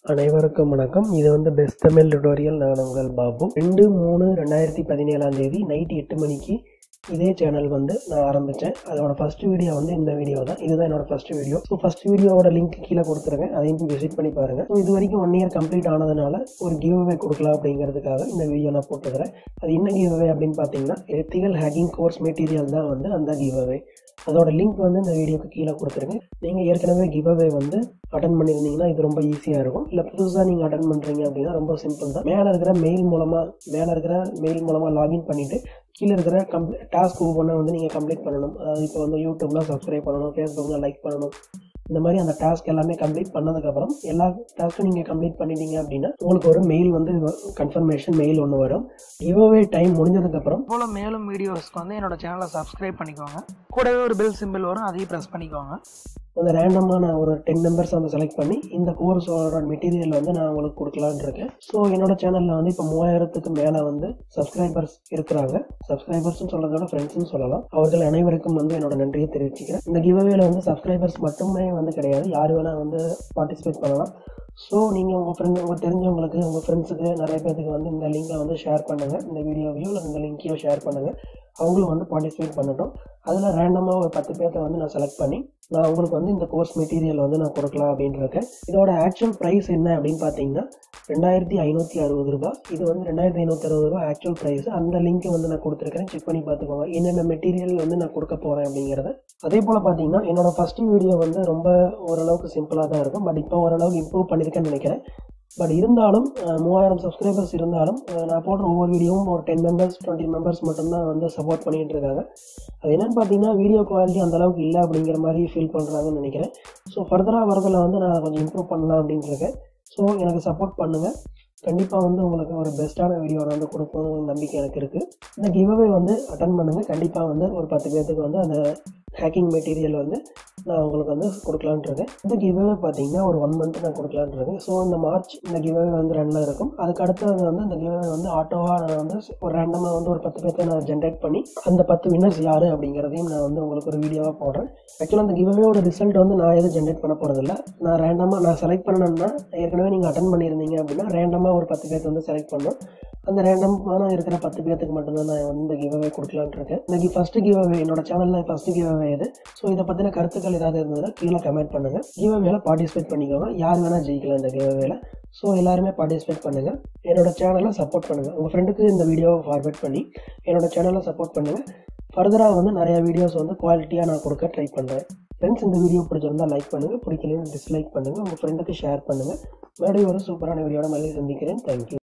அனைவருக்கும் வணக்கம் இது வந்து பெஸ்ட் தமிழ் டுடோரியல் நான் உங்கள் பாபு ரெண்டு மூணு ரெண்டாயிரத்தி பதினேழாம் தேதி நைட் எட்டு மணிக்கு இதே சேனல் வந்து நான் ஆரம்பித்தேன் அதோட ஃபர்ஸ்ட் வீடியோ வந்து இந்த வீடியோ தான் இதுதான் என்னோட ஃபர்ஸ்ட் வீடியோ ஸோ ஃபர்ஸ்ட் வீடியோவோட லிங்க் கீழே கொடுத்துருங்க அதையும் போய் விசிட் பண்ணி பாருங்கள் ஸோ இது வரைக்கும் ஒன் இயர் கம்ப்ளீட் ஆனதுனால ஒரு கிவ் அவே கொடுக்கலாம் அப்படிங்கிறதுக்காக இந்த வீடியோ நான் போட்டுக்கிறேன் அது என்ன கிவ் அவே அப்படின்னு பார்த்தீங்கன்னா எத்திகல் ஹேக்கிங் கோர்ஸ் மெட்டீரியல் தான் வந்து அந்த கிவ் அவே அதோட லிங்க் வந்து இந்த வீடியோக்கு கீழே கொடுத்துருங்க நீங்கள் ஏற்கனவே கிவ் அவே வந்து அட்டன் பண்ணியிருந்தீங்கன்னா இது ரொம்ப ஈஸியாக இருக்கும் இல்லை புதுசாக நீங்கள் அட்டன் பண்ணுறீங்க அப்படின்னா ரொம்ப சிம்பிள் தான் மேலே இருக்கிற மெயில் மூலமாக மேலே இருக்கிற மெயில் மூலமாக லாகின் பண்ணிவிட்டு கீழே இருக்கிற கம்ப்ளீ டாஸ்க் ஒவ்வொன்றும் வந்து நீங்கள் கம்ப்ளீட் பண்ணணும் அதாவது இப்போ வந்து யூடியூப்லாம் சப்ஸ்கிரைப் பண்ணணும் ஃபேஸ்புக்கில் லைக் பண்ணணும் இந்த மாதிரி அந்த டாஸ்க் எல்லாமே கம்ப்ளீட் பண்ணதுக்கப்புறம் எல்லா டாஸ்க்கும் நீங்கள் கம்ப்ளீட் பண்ணிட்டீங்க அப்படின்னா உங்களுக்கு ஒரு மெயில் வந்து கன்ஃபர்மேஷன் மெயில் ஒன்று வரும் கிவ்அவே டைம் முடிஞ்சதுக்கப்புறம் போல மேலும் வீடியோஸ்க்கு வந்து என்னோட சேனலை சப்ஸ்கிரைப் பண்ணிக்கோங்க கூடவே ஒரு பெல் சிம்பிள் வரும் அதையும் ப்ரெஸ் பண்ணிக்கோங்க அந்த ரேண்டமாக நான் ஒரு டென் மெம்பர்ஸ் வந்து செலக்ட் பண்ணி இந்த கோர்ஸோட மெட்டீரியல் வந்து நான் உங்களுக்கு கொடுக்கலான்னு இருக்கேன் ஸோ என்னோட சேனலில் வந்து இப்போ மூவாயிரத்துக்கு மேலே வந்து சப்ஸ்கிரைபர்ஸ் இருக்கிறாங்க சப்ஸ்கிரைபர்ஸ்னு சொல்றதை விட ஃப்ரெண்ட்ஸ்னு சொல்லலாம் அவர்கள் அனைவருக்கும் வந்து என்னோட நன்றியை தெரிவிச்சுக்கிறேன் இந்த கிவ்அவேல வந்து சப்ஸ்கிரைபர்ஸ் மட்டுமே வந்து கிடையாது யார் வேணால் வந்து பார்ட்டிசிபேட் பண்ணலாம் ஸோ நீங்கள் உங்கள் ஃப்ரெண்ட் உங்கள் தெரிஞ்சவங்களுக்கு உங்கள் ஃப்ரெண்ட்ஸுக்கு நிறைய பேருக்கு வந்து இந்த லிங்கை வந்து ஷேர் பண்ணுங்கள் இந்த வீடியோவையும் இல்லை இந்த லிங்கையும் ஷேர் பண்ணுங்கள் அவங்களும் வந்து பார்ட்டிசிபேட் பண்ணட்டும் அதில் ரேண்டமாக ஒரு பத்து பேர்த்த வந்து நான் செலக்ட் பண்ணி நான் உங்களுக்கு வந்து இந்த கோர்ஸ் மெட்டீரியல் வந்து நான் கொடுக்கலாம் அப்படின்னு இருக்கேன் இதோட ஆக்சுவல் ப்ரைஸ் என்ன அப்படின்னு பார்த்தீங்கன்னா ரெண்டாயிரத்தி ஐநூற்றி அறுபது ரூபாய் இது வந்து ரெண்டாயிரத்தி ஐநூற்றி அறுபது ரூபாய் ஆக்சுவல் ப்ரைஸ் அந்த லிங்க் வந்து நான் கொடுத்துருக்கேன் செக் பண்ணி பார்த்துக்கோங்க என்னென்ன மெட்டீரியல் வந்து நான் கொடுக்க போகிறேன் அப்படிங்கிறத அதே போல் பார்த்தீங்கன்னா என்னோட ஃபஸ்ட்டு வீடியோ வந்து ரொம்ப ஓரளவுக்கு சிம்பிளாக தான் இருக்கும் பட் இப்போ ஓரளவுக்கு இம்ப்ரூவ் பண்ணியிருக்கேன்னு நினைக்கிறேன் பட் இருந்தாலும் அஹ், மூவாயிரம் சப்ஸ்கிரைபர்ஸ் இருந்தாலும் அஹ், நான் போடுற ஒவ்வொரு வீடியோவும் ஒரு டென் மெம்பர்ஸ் டுவெண்ட்டி மெம்பர்ஸ் மட்டும்தான் வந்து சப்போர்ட் பண்ணிட்டு இருக்காங்க அது என்னன்னு பார்த்தீங்கன்னா வீடியோ குவாலிட்டி அந்த அளவுக்கு இல்லை அப்படிங்கிற மாதிரி ஃபீல் பண்ணுறாங்கன்னு நினைக்கிறேன் ஸோ ஃபர்தராக வரதில் வந்து நான் கொஞ்சம் இம்ப்ரூவ் பண்ணலாம் அப்படின்ட்டு இருக்கேன் ஸோ எனக்கு சப்போர்ட் பண்ணுங்கள் கண்டிப்பாக வந்து உங்களுக்கு ஒரு பெஸ்ட்டான வீடியோ வந்து கொடுக்கணும்னு நம்பிக்கை எனக்கு இருக்குது இந்த கிவ்அவே வந்து அட்டன் பண்ணுங்கள் கண்டிப்பாக வந்து ஒரு பத்து பேர்த்துக்கு வந்து அந்த ஹேக்கிங் மெட்டீரியல் வந்து நான் உங்களுக்கு வந்து கொடுக்கலான்ட்டு இருக்கேன் இந்த கிவ்அவே பார்த்தீங்கன்னா ஒரு ஒன் மந்த் நான் கொடுக்கலான்ட்டு இருக்கேன் ஸோ இந்த மார்ச் இந்த கிவ்அவே வந்து ரன்னில் இருக்கும் அதுக்கு அடுத்தது வந்து இந்த கிவ்அவே வந்து ஆட்டோவாக நான் வந்து ஒரு ரேண்டமாக வந்து ஒரு பத்து பேர்த்தை நான் ஜென்ரேட் பண்ணி அந்த பத்து வின்னர்ஸ் யார் அப்படிங்கிறதையும் நான் வந்து உங்களுக்கு ஒரு வீடியோவாக போடுறேன் ஆக்சுவலாக அந்த கிவ்அவேயோட ரிசல்ட் வந்து நான் எதுவும் ஜென்ரேட் பண்ண போகிறதில்ல நான் ரேண்டமாக நான் செலக்ட் பண்ணணும்னா ஏற்கனவே நீங்கள் அட்டன் பண்ணியிருந்தீங்க அப்படின்னா ரேண்டமாக ஒரு பத்து பேர்த்து வந்து செலக்ட் பண்ணணும் அந்த ரேண்டமான இருக்கிற பத்து பேர்த்துக்கு மட்டும்தான் நான் வந்து இந்த கிவ்அவே கொடுக்கலான்ட்டு இருக்கேன் இன்னைக்கு ஃபஸ்ட்டு கிவ்அவே என்னோட சேனலில் ஃபஸ்ட்டு கிவ்அவே இது ஸோ இதை பற்றின கருத்துக்கள் ஏதாவது இருந்ததுன்னா கீழே கமெண்ட் பண்ணுங்கள் கிவ்அவேல பார்ட்டிசிபேட் பண்ணிக்கோங்க யார் வேணால் ஜெயிக்கலாம் இந்த கிவ்அவேல ஸோ எல்லாருமே பார்ட்டிசிபேட் பண்ணுங்கள் என்னோட சேனலை சப்போர்ட் பண்ணுங்கள் உங்கள் ஃப்ரெண்டுக்கு இந்த வீடியோவை ஃபார்வேர்ட் பண்ணி என்னோட சேனலை சப்போர்ட் பண்ணுங்கள் ஃபர்தராக வந்து நிறைய வீடியோஸ் வந்து குவாலிட்டியாக நான் கொடுக்க ட்ரை பண்ணுறேன் ஃப்ரெண்ட்ஸ் இந்த வீடியோ பிடிச்சிருந்தா லைக் பண்ணுங்கள் பிடிக்கலைன்னு டிஸ்லைக் பண்ணுங்கள் உங்கள் ஃப்ரெண்டுக்கு ஷேர் பண்ணுங்கள் மறுபடியும் ஒரு சூப்பரான வீடியோட மறுபடியும் சந்திக்கிறேன் தேங்க்யூ